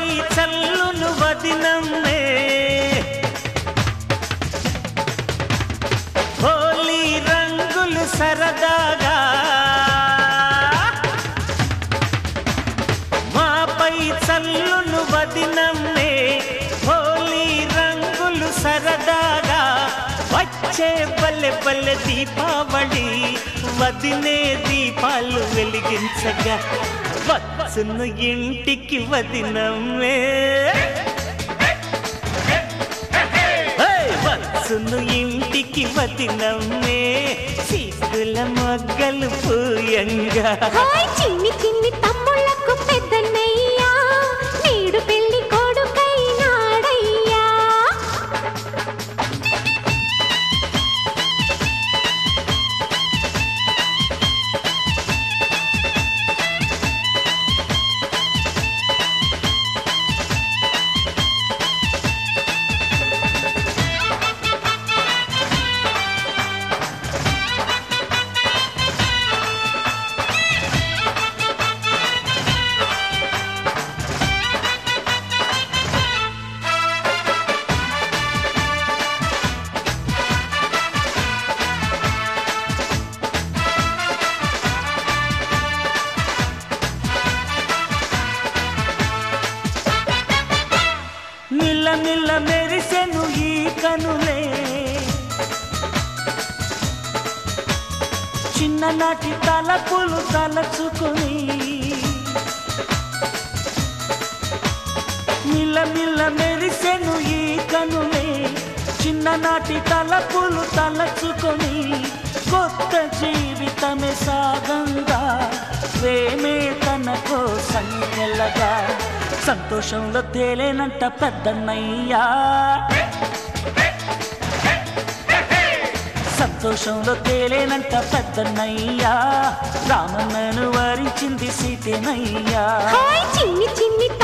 చల్లును వదినమ్మే హోలీ రంగులు సరదాగా మాపై చల్లును వదినమ్మే హోలీ రంగులు సరదాగా వచ్చే బల్లె బల్లె దీపావళి వదినే దీపాలు వెలిగించగా వచ్చును ఇంటికి వదినమ్మే వచ్చును ఇంటికి వదినమ్మే సిగ్గుల మొగ్గలు పూయంగా హాయ్ చిన్ని చిన్ని తమ్ముళ్ళకు పెద్దన్నయ్యా నేడు పెళ్లి కొడుకైనాడయ్యా నిల్ల నిల్ల మెరిసెను ఈ కనులే చిన్ననాటి తలపులు తలచుకొని నిల్ల నిల్ల మెరిసెను ఈ కనులే చిన్ననాటి తలపులు తలచుకొని కొత్త జీవితమే సాగంగా ప్రేమే తన కోసం నెలగా సంతోషంలో తేలేనంట పెద్దన్నయ్యా సంతోషంలో తేలేనంట పెద్దన్నయ్యా రామన్నను వరించింది సీతేనయ్యా హాయ్ చిన్ని చిన్ని